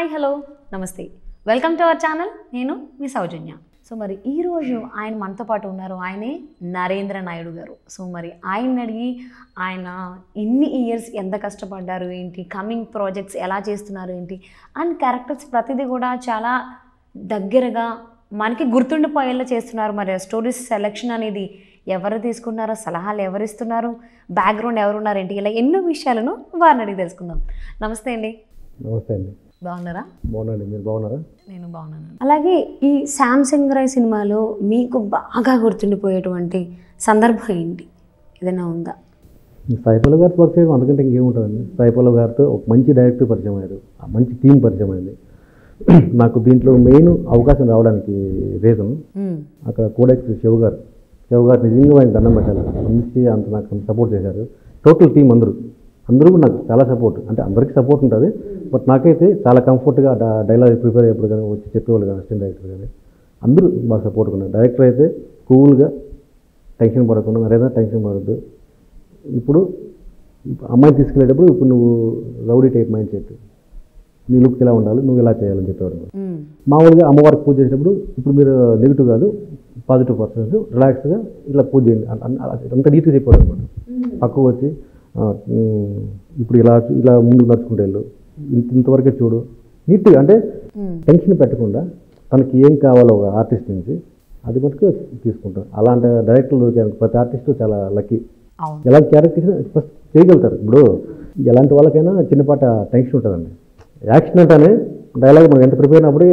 Hi hello నమస్తే welcome to our channel నేను మీ సౌజన్య సో మరి ఈరోజు ఆయన మనతో పాటు ఉన్నారు ఆయనే నరేంద్ర నాయుడు గారు సో మరి ఆయన అడిగి ఆయన ఇన్ని ఇయర్స్ ఎంత కష్టపడ్డారు ఏంటి కమింగ్ ప్రాజెక్ట్స్ ఎలా చేస్తున్నారు ఏంటి అండ్ క్యారెక్టర్స్ ప్రతిదీ కూడా చాలా దగ్గరగా మనకి గుర్తుండిపోయేలా చేస్తున్నారు మరి స్టోరీస్ సెలెక్షన్ అనేది ఎవరు తీసుకున్నారో సలహాలు ఎవరు ఇస్తున్నారు బ్యాక్గ్రౌండ్ ఎవరున్నారు ఏంటి ఇలా ఎన్నో విషయాలను వారిని అడిగి తెలుసుకుందాం నమస్తే అండి నమస్తే అండి బాగున్నారా బాగున్నాండి మీరు బాగున్నారా నేను బాగున్నాను అలాగే ఈ శాంసంగ్ రాయ్ సినిమాలో మీకు బాగా గుర్తుండిపోయేటువంటి సందర్భం ఏంటి ఏదైనా ఉందా సాయిపల్ల గారితో వర్క్ చేయడం అంతకంటే ఇంకేముంటుందండి సాయిపల్ల గారితో ఒక మంచి డైరెక్టర్ పరిచయం అయ్యారు ఆ మంచి టీం పరిచయం అయింది నాకు దీంట్లో మెయిన్ అవకాశం రావడానికి రీజన్ మ్మ్. అక్కడ కోడెక్స్ శివ గారు శివ గారు నిజంగా ఆయన దండం పెట్టాలి మంచి అంత నాకు సపోర్ట్ చేశారు టోటల్ టీం అందరూ అందరూ కూడా నాకు చాలా సపోర్ట్ అంటే అందరికీ సపోర్ట్ ఉంటుంది బట్ నాకైతే చాలా కంఫర్ట్గా డైలాగ్ ప్రిపేర్ అయ్యేప్పుడు కానీ వచ్చి చెప్పేవాళ్ళు కానీ అసిస్టెంట్ డైరెక్టర్ కానీ అందరూ బాగా సపోర్ట్ ఉన్నారు డైరెక్టర్ అయితే కూల్గా టెన్షన్ పడకుండా మరేదో టెన్షన్ పడద్దు ఇప్పుడు ఇప్పుడు అమ్మాయిని తీసుకెళ్ళేటప్పుడు ఇప్పుడు నువ్వు రౌడీ టైప్ మైండ్ సెట్ నీ లుక్ ఇలా ఉండాలి నువ్వు ఇలా చేయాలని చెప్పేవాడు మ్మ్. మామూలుగా అమ్మవారికి పూజ చేసేటప్పుడు ఇప్పుడు మీరు నెగిటివ్ కాదు పాజిటివ్ పర్సన్స్ రిలాక్స్గా ఇలా పూజ చేయండి అన్- అన్- అలా అంత నీట్గా చెప్పాడు అనమాట పక్కకు వచ్చి ఆ, ఉమ్, ఇప్పుడు ఇలా ఇలా ముందుకు నడుచుకుంటూ వెళ్ళు ఇంత ఇంతవరకే చూడు నీట్గా అంటే మ్మ్. టెన్షన్ పెట్టకుండా తనకి ఏం కావాలో ఒక ఆర్టిస్ట్ నుంచి అది మటుకు తీసుకుంటాం అలాంటి డైరెక్టర్లు దొరికారు ప్రతి ఆర్టిస్టు చాలా లక్కీ అవును ఎలాంటి క్యారెక్టర్స్ ఫస్ట్ చేయగలుగుతారు ఇప్పుడు ఎలాంటి వాళ్ళకైనా చిన్నపాట టెన్షన్ ఉంటుందండి యాక్షన్ అంటేనే డైలాగ్ మనం ఎంత ప్రిపేర్ అయినప్పుడే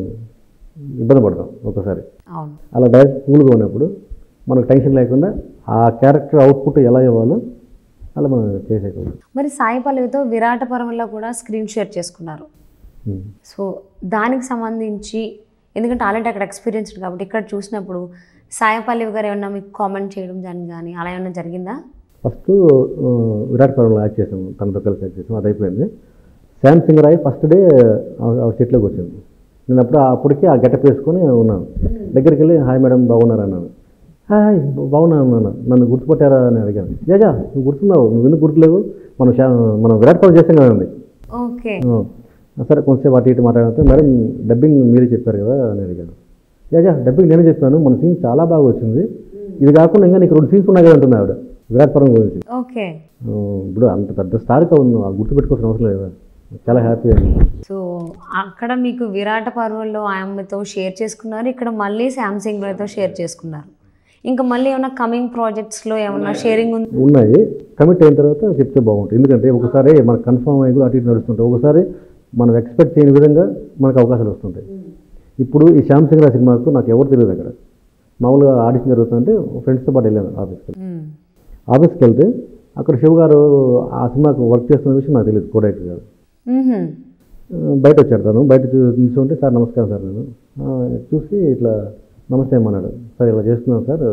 ఇబ్బంది పడతాం ఒకసారి అవును అలా డైరెక్ట్ కూల్గా ఉన్నప్పుడు మనకు టెన్షన్ లేకుండా ఆ క్యారెక్టర్ అవుట్పుట్ ఎలా ఇవ్వాలో అలా మనం చేసేయగలం మరి సాయి పల్లవితో విరాట పర్వంలో కూడా స్క్రీన్ షేర్ చేసుకున్నారు ఉమ్. సో దానికి సంబంధించి ఎందుకంటే ఆల్రెడీ అక్కడ ఎక్స్పీరియన్స్ ఉంది కాబట్టి ఇక్కడ చూసినప్పుడు సాయి పల్లవి గారు ఏమన్నా మీకు కామెంట్ చేయడం దాని కానీ అలా ఏమన్నా జరిగిందా ఫస్ట్ ఆ, విరాట్ పర్వంలో యాక్ట్ చేసాము తనతో కలిసి యాక్ట్ చేసాము అది అయిపోయింది శామ్ సింగ్ రాయ్ ఫస్ట్ డే సెట్లోకి వచ్చింది నేను అప్పుడు అప్పటికే ఆ గెటప్ వేసుకొని ఉన్నాను దగ్గరికి వెళ్ళి హాయ్ మేడం బాగున్నారా అన్నాను హాయ్ బాగున్నాను అన్నాను నన్ను గుర్తుపట్టారా అని అడిగాను జేజా నువ్వు గుర్తున్నావు నువ్వు ఎందుకు గుర్తులేవు మనం శా- మనం విరాట్ పర్వం చేసాం కదండి ఓకే ఆ, సరే కొంచెంసేపు అటు ఇటు మాట్లాడితే మేడం డబ్బింగ్ మీరే చెప్పారు కదా అని అడిగాను యాజా డబ్బింగ్ నేనే చెప్పాను మన సీన్ చాలా బాగా వచ్చింది ఇది కాకుండా ఇంకా నీకు రెండు సీన్స్ ఉన్నాయి కదా అంటుంది ఆవిడ విరాట్ పరం గురించి ఓకే ఆ, ఇప్పుడు అంత పెద్ద స్టార్గా ఉంది ఆ గుర్తుపెట్టుకోవాల్సిన అవసరం లేదు కదా చాలా హ్యాపీ అయింది సో అక్కడ మీకు విరాట పర్వంలో ఆమెతో షేర్ చేసుకున్నారు ఇక్కడ మళ్ళీ శాంసంగ్ రాయ్తో షేర్ చేసుకున్నారు ఇంకా మళ్ళీ ఏమైనా కమింగ్ ప్రాజెక్ట్స్లో ఏమన్నా షేరింగ్ ఉంది ఉన్నాయి కమిట్ అయిన తర్వాత చెప్తే బాగుంటుంది ఎందుకంటే ఒకసారి మనకు కన్ఫర్మ్ అయ్యి కూడా అటు ఇటు నడుస్తుంటాయి ఒకసారి మనం ఎక్స్పెక్ట్ చేయని విధంగా మనకు అవకాశాలు వస్తుంటాయి ఇప్పుడు ఈ శ్యామ్ సింగ్ రా సినిమాకు నాకు ఎవరు తెలియదు అక్కడ మామూలుగా ఆడిషన్ జరుగుతుంటే ఫ్రెండ్స్తో పాటు వెళ్ళాను ఆఫీస్కి మ్మ్. ఆఫీస్కి వెళ్తే అక్కడ శివ గారు ఆ సినిమాకు వర్క్ చేస్తున్న విషయం నాకు తెలియదు కో డైరెక్టర్ గారు మ్మ్హ్మ్. ఆ, బయట వచ్చాడు తను బయట చూ- నిల్చుంటే సార్ నమస్కారం సార్ నేను ఆ, చూసి ఇట్లా నమస్తే అమ్మన్నాడు సార్ ఇలా చేస్తున్నాను సార్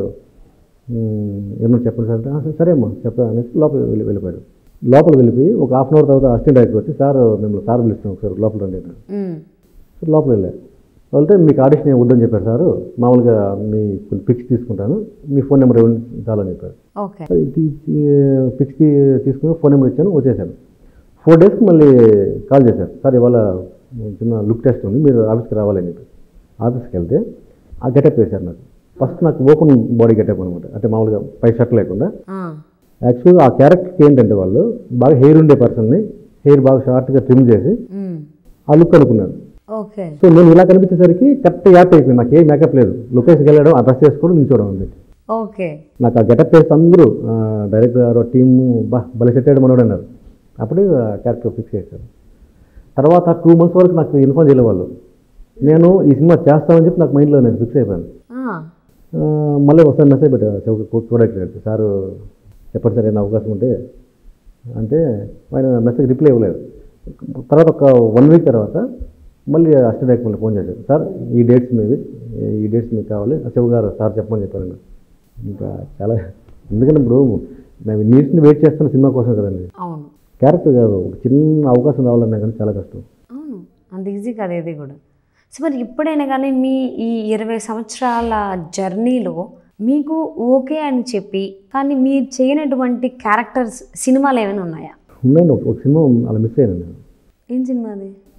ఉమ్, ఏమన్నా చెప్పండి సార్ అంటే, "ఆ, సరే అమ్మా చెప్తా అనేసి లోపల వెళ్ళి వెళ్ళిపోయాడు లోపల వెళ్ళిపోయి ఒక హాఫ్ అన్ అవర్ తర్వాత అసిస్టెంట్ డైరెక్టర్ వచ్చి సార్ మేము సార్ పిలుస్తాం ఒకసారి లోపల రండి అన్నాడు మ్మ్. సార్ లోపల వెళ్ళారు వెళ్తే మీకు ఆడిషన్ ఏం వద్దని చెప్పారు సార్ మామూలుగా మీ కొన్ని పిక్స్ తీసుకుంటాను మీ ఫోన్ నెంబర్ ఇవ్వండి చాలని చెప్పారు ఓకే అది తీ- తీ- పిక్స్ తీ- తీసుకుని ఫోన్ నెంబర్ ఇచ్చాను వచ్చేసాను ఫోర్ డేస్కి మళ్ళీ కాల్ చేశారు సార్ ఇవాళ చిన్న లుక్ టెస్ట్ ఉంది మీరు ఆఫీస్కి రావాలని చెప్పి ఆఫీస్కి వెళ్తే ఆ గెటప్ వేశారు నాకు ఫస్ట్ నాకు ఓపెన్ బాడీ గెటప్ అనమాట అంటే మామూలుగా పై షర్ట్ లేకుండా ఆ. యాక్చువల్గా ఆ క్యారెక్టర్కి ఏంటంటే వాళ్ళు బాగా హెయిర్ ఉండే పర్సన్ని హెయిర్ బాగా షార్ట్గా ట్రిమ్ చేసి మ్మ్. ఆ లుక్ అనుకున్నాను ఓకే సో నేను ఇలా కనిపించేసరికి కరెక్ట్ యాప్ అయిపోయింది నాకు ఏ మేకప్ లేదు లొకేషన్కి వెళ్ళడం ఆ డ్రెస్ చేసుకోవడం నిల్చోవడం ఉంది ఓకే నాకు ఆ గెటప్ చేస్తే అందరూ ఆ, డైరెక్టర్ గారు టీము బా భలే సెట్ అయ్యాడు మనోడు అన్నారు అప్పుడే ఆ క్యారెక్టర్ ఫిక్స్ చేశారు తర్వాత టూ మంత్స్ వరకు నాకు ఇన్ఫార్మ్ చేయలేవాళ్ళు నేను ఈ సినిమా చేస్తామని చెప్పి నాకు మైండ్లో నేను ఫిక్స్ అయిపోయాను ఆ. ఆ, మళ్ళీ ఒకసారి మెసేజ్ పెట్టారు కోడైరెక్టర్ గారికి సారు చెప్పండి సార్ ఏమైనా అవకాశం ఉంటే అంటే ఆయన మెసేజ్ రిప్లై ఇవ్వలేదు తర్వాత ఒక వన్ వీక్ తర్వాత మళ్ళీ అసిస్టెంట్ డైరెక్టర్ మళ్ళీ ఫోన్ చేశారు సార్ ఈ డేట్స్ మీవి ఈ డేట్స్ మీకు కావాలి శివ గారు సార్ చెప్పమని చెప్పారు ఇంకా చాలా ఎందుకంటే ఇప్పుడు మేము నీట్స్ని వెయిట్ చేస్తున్న సినిమా కోసం కదండి అవును క్యారెక్టర్ కాదు ఒక చిన్న అవకాశం రావాలన్నా కానీ చాలా కష్టం అవును అంత ఈజీ కాదు ఏది కూడా సో మరి ఇప్పుడైనా కానీ మీ ఈ ఇరవై సంవత్సరాల జర్నీలో మీకు ఓకే అని చెప్పి కానీ మీరు చేయనటువంటి క్యారెక్టర్స్ సినిమాలు ఏమైనా ఉన్నాయా ఉన్నాయండి ఒక ఒక సినిమా అలా మిస్ అయ్యాను నేను ఏం సినిమా అది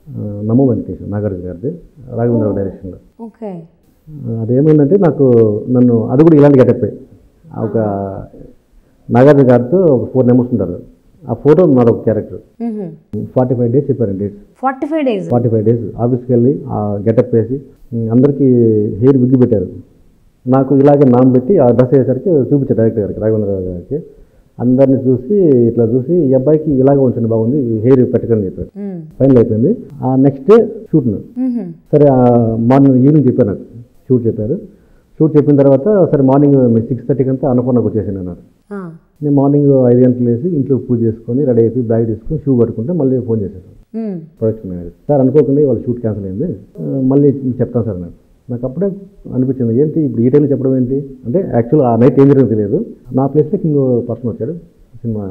ఆ, నమో వెంకటేష్ నాగార్జున గారిది రాఘవేంద్ర డైరెక్షన్లో ఓకే అదేమైందంటే నాకు నన్ను అది కూడా ఇలాంటి గెటప్ ఒక నాగార్జున గారితో ఒక ఫోర్ నెంబర్స్ ఉంటారు ఆ ఫోటో నాది ఒక క్యారెక్టర్ ఫార్టీ ఫైవ్ డేస్ చెప్పారండి dates forty five days forty five days ఆఫీస్కి వెళ్ళి ఆ గెటప్ వేసి ఉమ్, అందరికీ హెయిర్ విగ్గి పెట్టారు నాకు ఇలాగే నామ్ పెట్టి ఆ డ్రెస్ వేసరికి చూపించారు డైరెక్టర్ గారికి రాఘవేంద్ర గారికి అందరిని చూసి ఇట్లా చూసి ఈ అబ్బాయికి ఇలాగే ఉంచండి బాగుంది హెయిర్ పెట్టకని చెప్పారు ఫైనల్ అయిపోయింది ఆ నెక్స్ట్ డే షూట్ను సరే మార్నింగ్ ఈవినింగ్ చెప్పారు నాకు షూట్ చెప్పారు షూట్ చెప్పిన తర్వాత సరే మార్నింగ్ సిక్స్ థర్టీకి అంతా అన్నపూర్ణకు వచ్చేసాను అన్నారు నేను మార్నింగ్ ఐదు గంటలు వేసి ఇంట్లో పూజ చేసుకొని రెడీ అయిపోయి బ్యాగ్ తీసుకొని షూ పట్టుకుంటే మళ్ళీ ఫోన్ చేశాను ప్రొడక్షన్ మేనేజర్ సార్ అనుకోకుండా వాళ్ళ షూట్ క్యాన్సిల్ అయింది ఆ, మళ్ళీ చెప్తాను సార్ నాకు నాకు అప్పుడే అనిపించింది ఏంటి ఇప్పుడు ఈ టైంలో చెప్పడం ఏంటి అంటే యాక్చువల్ ఆ నైట్ ఏం జరిగిందో తెలియదు నా ప్లేస్లోకి ఇంకో పర్సన్ వచ్చాడు సినిమా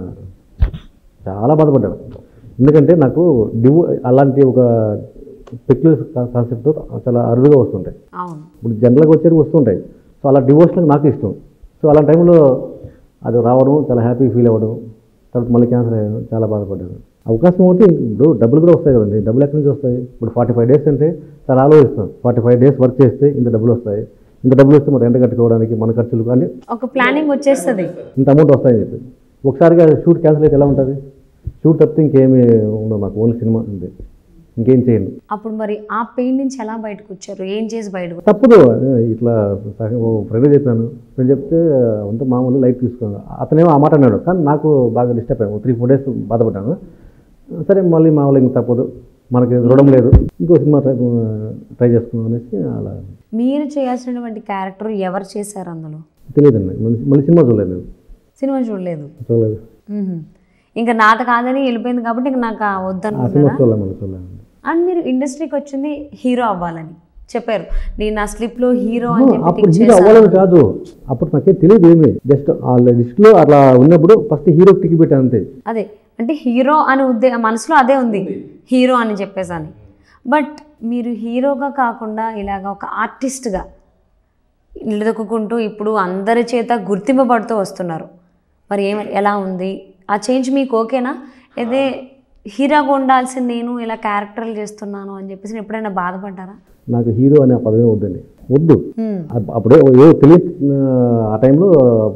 చాలా బాధపడ్డాను ఎందుకంటే నాకు డివో అలాంటి ఒక పెక్యులర్ కాన్సెప్ట్తో చాలా అరుదుగా వస్తుంటాయి అవును ఇప్పుడు జనరల్గా వచ్చేవి వస్తుంటాయి సో అలా డివోషన్కి నాకు ఇష్టం సో అలాంటి టైంలో అది రావడం చాలా హ్యాపీ ఫీల్ అవ్వడం తర్వాత మళ్ళీ క్యాన్సర్ అయ్యాను చాలా బాధపడ్డాను అవకాశం ఒకటి ఇప్పుడు డబ్బులు కూడా వస్తాయి కదండి డబ్బులు ఎక్కడి నుంచి వస్తాయి ఇప్పుడు ఫార్టీ ఫైవ్ డేస్ అంటే చాలా ఆలోచిస్తాం ఫార్టీ ఫైవ్ డేస్ వర్క్ చేస్తే ఇంత డబ్బులు వస్తాయి ఇంత డబ్బులు వస్తే మరి రెంట్ కట్టుకోవడానికి మన ఖర్చులు కానీ ఒక ప్లానింగ్ వచ్చేస్తుంది ఇంత అమౌంట్ వస్తాయని చెప్పి ఒకసారిగా షూట్ క్యాన్సిల్ అయితే ఎలా ఉంటుంది షూట్ తప్పితే ఇంకేమీ ఉండదు నాకు ఓన్లీ సినిమా ఉంది ఇంకేం చేయను అప్పుడు మరి ఆ పెయిన్ నుంచి ఎలా బయటకు వచ్చారు ఏం చేసి బయటకు తప్పదు ఇట్లా ఫ్రెండ్ చెప్పాను ఫ్రెండ్ చెప్తే అంతా మామూలు లైట్ తీసుకున్నాను అతనేమో ఆ మాట అన్నాడు కానీ నాకు బాగా డిస్టర్బ్ అయ్యాను త్రీ ఫోర్ డేస్ బాధపడ్డాను సరే మళ్ళీ మామూలు ఇంక తప్పదు మనకి రుణం లేదు ఇంకో సినిమా ట్రై ట్రై చేసుకుందాం అనేసి అలా మీరు చేయాల్సినటువంటి క్యారెక్టర్ ఎవరు చేశారు అందులో తెలియదండి మళ్ళీ మళ్ళీ సినిమా చూడలేదు నేను సినిమా చూడలేదు చూడలేదు మ్మ్. ఇంకా నాత కాదని వెళ్ళిపోయింది కాబట్టి ఇంకా నాకు ఆ సినిమా వద్దనుకున్నారా చూడలేదు మళ్ళీ చూడలేదు అండ్ మీరు ఇండస్ట్రీకి వచ్చింది హీరో అవ్వాలని చెప్పారు నేను నా స్లిప్లో హీరో అని చెప్పి అప్పుడు టిక్ హీరో చేశాను అవ్వాలని కాదు అప్పుడు నాకేం తెలియదు ఏమి జస్ట్ ఆ లిస్ట్లో అట్లా ఉన్నప్పుడు ఫస్ట్ హీరో టిక్ పెట్టాను అంతే అదే అంటే హీరో అని ఉద్దే మనసులో అదే ఉంది హీరో అని చెప్పేసాని బట్ మీరు హీరోగా కాకుండా ఇలాగ ఒక ఆర్టిస్ట్గా నిలదొక్కుంటూ ఇప్పుడు అందరి చేత గుర్తింపబడుతూ వస్తున్నారు మరి ఏమ ఎలా ఉంది ఆ చేంజ్ మీకు ఓకేనా అదే హీరోగా ఉండాల్సింది నేను ఇలా క్యారెక్టర్లు చేస్తున్నాను అని చెప్పేసి ఎప్పుడైనా బాధపడ్డారా నాకు హీరో అనే ఆ పదమే వద్దండి వద్దు హ్మ్. అప్- అప్పుడే ఏదో తెలియ ఆ టైంలో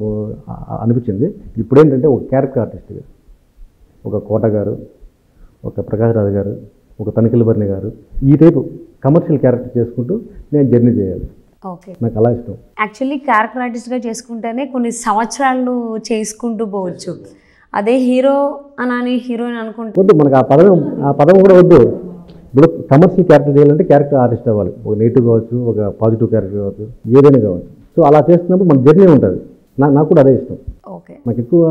ఆ- అనిపించింది ఇప్పుడేంటంటే ఒక క్యారెక్టర్ ఆర్టిస్ట్గా ఒక కోట గారు ఒక ప్రకాష్ రాజు గారు ఒక తనిఖీల భరణి గారు ఈ టైపు కమర్షియల్ క్యారెక్టర్ చేసుకుంటూ నేను జర్నీ చేయాలి ఓకే నాకు అలా ఇష్టం యాక్చువల్లీ క్యారెక్టర్ ఆర్టిస్ట్గా చేసుకుంటేనే కొన్ని సంవత్సరాలు చేసుకుంటూ పోవచ్చు అదే హీరో అని హీరోయిన్ అనుకుంటే వద్దు మనకు ఆ పదం ఆ పదం కూడా వద్దు ఇప్పుడు కమర్షియల్ క్యారెక్టర్ చేయాలంటే క్యారెక్టర్ ఆర్టిస్ట్ అవ్వాలి ఒక నెగిటివ్ కావచ్చు ఒక పాజిటివ్ క్యారెక్టర్ కావచ్చు ఏదైనా కావచ్చు సో అలా చేస్తున్నప్పుడు మన జర్నీ ఉంటుంది నాకు నాకు కూడా అదే ఇష్టం ఓకే నాకు ఎక్కువ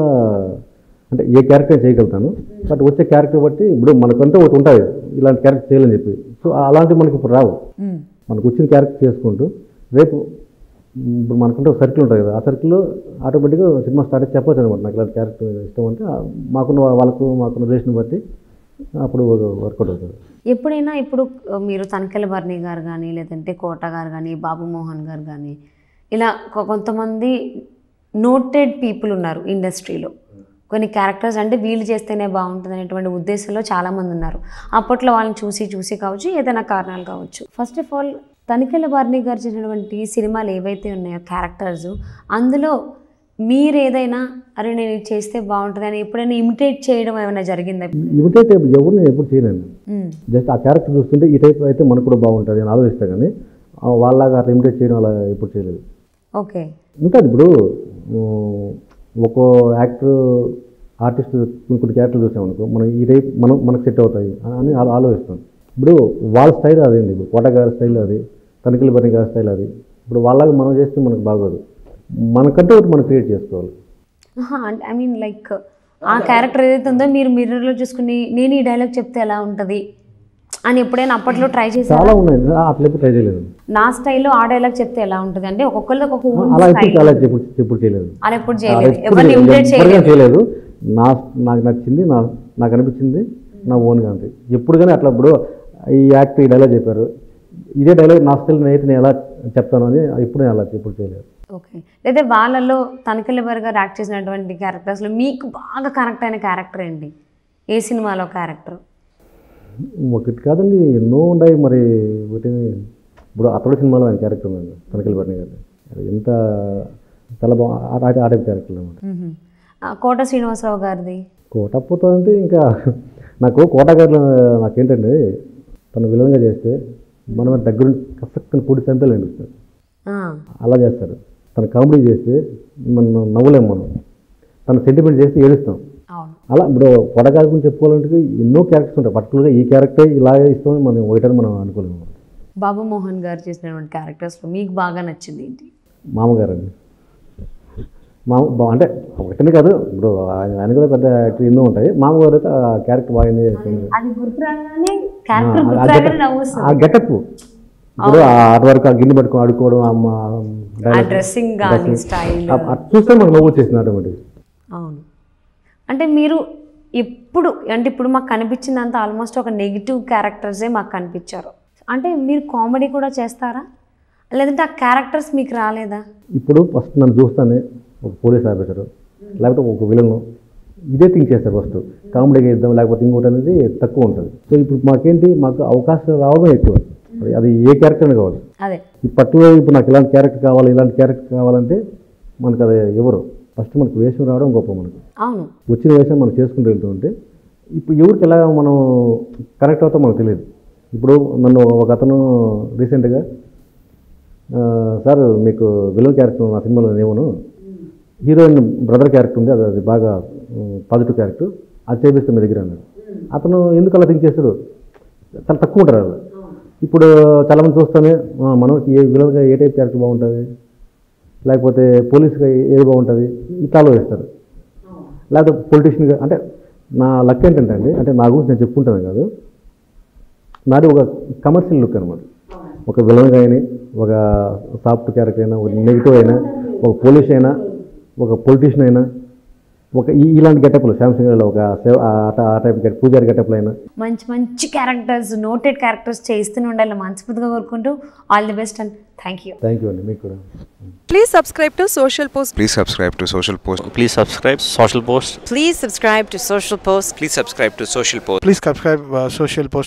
అంటే ఏ క్యారెక్టర్ చేయగలుగుతాను బట్ వచ్చే క్యారెక్టర్ బట్టి ఇప్పుడు మనకంటూ ఒకటి ఉంటుంది ఇలాంటి క్యారెక్టర్ చేయాలని చెప్పి సో అలాంటివి మనకి ఇప్పుడు రావు మనకు వచ్చిన క్యారెక్టర్ చేసుకుంటూ రేపు మ్, ఇప్పుడు మనకంటే ఒక సర్కిల్ ఉంటుంది కదా ఆ సర్కిల్లో ఆటోమేటిక్గా సినిమా స్టార్ట్ చేసి చెప్పొచ్చు అనమాట నాకు ఇలాంటి క్యారెక్టర్ ఇష్టం అంటే ఆ మాకున్న వాళ్ళకు మాకున్న రిలేషన్ బట్టి అప్పుడు వర్కౌట్ అవుతుంది ఎప్పుడైనా ఇప్పుడు ఆ, మీరు తనకెల భరణి గారు కానీ లేదంటే కోట గారు కానీ బాబు మోహన్ గారు కానీ ఇలా కొ- కొంతమంది నోటెడ్ పీపుల్ ఉన్నారు ఇండస్ట్రీలో కొన్ని క్యారెక్టర్స్ అంటే వీళ్ళు చేస్తేనే బాగుంటుంది అనేటువంటి ఉద్దేశంలో చాలామంది ఉన్నారు అప్పట్లో వాళ్ళని చూసి చూసి కావచ్చు ఏదైనా కారణాలు కావచ్చు first of all Tanikella Bharani గారు చేసినటువంటి సినిమాలు ఏవైతే ఉన్నాయో క్యారెక్టర్స్ అందులో మీరు ఏదైనా అరే నేను ఇది చేస్తే బాగుంటుంది అని ఎప్పుడైనా ఇమిటేట్ చేయడం ఏమైనా జరిగిందా ఇమిటేట్ ఎవరు నేను ఎప్పుడు చేయలేను మ్మ్. జస్ట్ ఆ క్యారెక్టర్ చూస్తుంటే ఈ టైప్ అయితే మనకు కూడా బాగుంటుంది అని ఆలోచిస్తా కానీ ఆ వాళ్ళలాగా అట్లా ఇమిటేట్ చేయడం అలా ఎప్పుడు చేయలేదు ఓకే ఉంటుంది ఇప్పుడు ఉమ్, ఒక్కో యాక్టర్ ఆర్టిస్ట్ కొన్ని కొన్ని క్యారెక్టర్లు చూసామనుకో మనం ఈ టైప్ మనం మనకు సెట్ అవుతాయి అని ఆలో- ఆలోచిస్తాం ఇప్పుడు వాళ్ళ స్టైల్ అదేండి ఇప్పుడు కోట గారి స్టైల్ అది తనిఖీల బని గారి స్టైల్ అది ఇప్పుడు వాళ్ళగా మనం చేస్తే మనకు బాగోదు మనకంటే ఒకటి మనం క్రియేట్ చేసుకోవాలి ఆహా, అంటే ఐ మీన్ లైక్ ఆ క్యారెక్టర్ ఏదైతే ఉందో మీరు మిర్రర్లో చూసుకుని నేను ఈ డైలాగ్ చెప్తే ఎలా ఉంటుంది అని ఎప్పుడైనా అప్పట్లో ట్రై చేశారా చాలా ఉన్నాయి ఆ, అట్లా ఎప్పుడు ట్రై చేయలేదు నా స్టైల్లో ఆ డైలాగ్ చెప్తే ఎలా ఉంటుంది అంటే ఒక్కొక్కరిది ఒక్కొక్క own అలా ఎప్పుడు style. చాలా ఎప్పుడు ఎప్పుడు చేయలేదు అలా ఎప్పుడు అలా చేయలేదు ఎప్పుడు ఎవరిని చేయలేదు. ఇమిటేట్ ఎవ్వరిగా చేయలేదు చేయలేదు నా నాకు నచ్చింది నా నాకు అనిపించింది నా ఓన్గా అంతే ఎప్పుడు కానీ అట్లా ఇప్పుడు ఈ యాక్ట్ ఈ డైలాగ్ చెప్పారు ఇదే డైలాగ్ నా స్టైల్ అయితే నేను ఎలా చెప్తాను అని ఎప్పుడు నేను అలా ఎప్పుడు చేయలేదు ఓకే లేదా వాళ్ళలో తనకల్లి గారు యాక్ట్ చేసినటువంటి క్యారెక్టర్స్లో మీకు బాగా కనెక్ట్ అయిన క్యారెక్టర్ ఏంటి ఏ సినిమాలో క్యారెక్టర్ ఒకటి కాదండి ఎన్నో ఉన్నాయి మరి ఒకటి ఇప్పుడు అతడు సినిమాలో ఆయన క్యారెక్టర్ ఉందండి తనకెళ్ళి భరణి గారు అది ఎంత చాలా బాగా ఆ టైప్ క్యారెక్టర్ అనమాట మ్మ్. ఆ, కోట శ్రీనివాసరావు గారిది కోటప్పుతో అంటే ఇంకా నాకు కోట గారు నాకేంటంటే తను విలన్గా చేస్తే మనం దగ్గర కసక్కని పూడి చంపేలా అనిపిస్తారు ఆ, అలా చేస్తారు తను కామెడీ చేస్తే మనం నవ్వలేము మనం తన సెంటిమెంట్ చేస్తే ఏడుస్తాం అవును అలా ఇప్పుడు కొడగారి గురించి చెప్పుకోవాలంటే ఎన్నో క్యారెక్టర్స్ ఉంటాయి పర్టికులర్గా ఈ క్యారెక్టర్ ఇలాగే ఇస్తామని మనం ఒకటని మనం అనుకోలేము బాబు మోహన్ గారు చేసినటువంటి క్యారెక్టర్స్లో మీకు బాగా నచ్చింది ఏంటి మామగారు అండి మా బా- అంటే ఒకటని కాదు ఇప్పుడు ఆయన ఆయన కూడా పెద్ద యాక్టర్ ఎన్నో ఉంటాయి మామగారు అయితే ఆ క్యారెక్టర్ బాగా ఎంజాయ్ చేస్తుంది అది గుర్తురాగానే క్యారెక్టర్ ఆ గుర్తురాగానే getup- నవ్వుస్తుంది ఆ గెటప్ ఇప్పుడు అటు వరకు ఆ గిన్నె పట్టుకొని ఆడుకోవడం అమ్మ ఆ డ్రెస్సింగ్ కానీ స్టైల్ అది చూస్తే మనకు నవ్వు వచ్చేసింది ఆటోమేటిక్ అవును అంటే మీరు ఎప్పుడు అంటే ఇప్పుడు మాకు కనిపించిందంతా ఆల్మోస్ట్ ఒక నెగిటివ్ క్యారెక్టర్సే మాకు కనిపించారు అంటే మీరు కామెడీ కూడా చేస్తారా లేదంటే ఆ క్యారెక్టర్స్ మీకు రాలేదా ఇప్పుడు ఫస్ట్ నన్ను చూస్తానే ఒక పోలీస్ ఆఫీసర్ లేకపోతే ఒక విలన్ ఇదే థింక్ చేస్తారు ఫస్ట్ కామెడీగా ఇద్దాం లేకపోతే ఇంకోటి అనేది తక్కువ ఉంటుంది సో ఇప్పుడు మాకేంటి మాకు అవకాశం రావడం ఎక్కువ అది- అది ఏ క్యారెక్టర్ కావాలి అదే ఈ పర్టికులర్ ఇప్పుడు నాకు ఇలాంటి క్యారెక్టర్ కావాలి ఇలాంటి క్యారెక్టర్ కావాలంటే మనకు అది ఎవరు ఫస్ట్ మనకు వేషం రావడం గొప్ప మనకు అవును వచ్చిన వేషం మనం చేసుకుంటూ వెళ్తూ ఉంటే ఇప్పుడు ఎవరికి ఎలా మనం కనెక్ట్ అవుతామో మనకు తెలియదు ఇప్పుడు నన్ను ఒక అతను రీసెంట్గా ఆ, సార్ మీకు విలన్ క్యారెక్టర్ నా సినిమాలో నేవును హీరోయిన్ బ్రదర్ క్యారెక్టర్ ఉంది అది అది బాగా పాజిటివ్ క్యారెక్టర్ అది చేపిస్తే మీ దగ్గర అన్నాడు అతను ఎందుకు అలా థింక్ చేస్తాడు చాలా తక్కువ ఉంటారు వాళ్ళు ఇప్పుడు చాలామంది చూస్తానే ఆ, మనకి ఏ విలన్గా ఏ టైప్ క్యారెక్టర్ బాగుంటుంది లేకపోతే పోలీస్గా ఏది బాగుంటుంది ఇట్లా ఆలోచిస్తారు లేకపోతే పొలిటీషియన్గా అంటే నా లక్ ఏంటంటే అండి అంటే నా గురించి నేను చెప్పుకుంటాను కాదు నాది ఒక కమర్షియల్ లుక్ అనమాట ఒక విలన్గా అయినా ఒక సాఫ్ట్ క్యారెక్టర్ అయినా ఒక నెగిటివ్ అయినా ఒక పోలీస్ అయినా ఒక పొలిటీషియన్ అయినా ఒక ఈ ఇలాంటి గెటప్లు శాంసంగ్ ఒక సేవ- ఆ ట- ఆ టైప్ గెటప్ పూజారి గెటప్లు అయినా మంచి మంచి క్యారెక్టర్స్ నోటెడ్ క్యారెక్టర్స్ చేస్తూనే ఉండాలి మనస్ఫూర్తిగా కోరుకుంటూ all the best and thank you thank you అండి మీకు కూడా Please subscribe to Social Post. Please subscribe to Social Post. Please subscribe Social Post. Please subscribe to Social Post. Please subscribe to Social Post. Please subscribe uh, Social Post.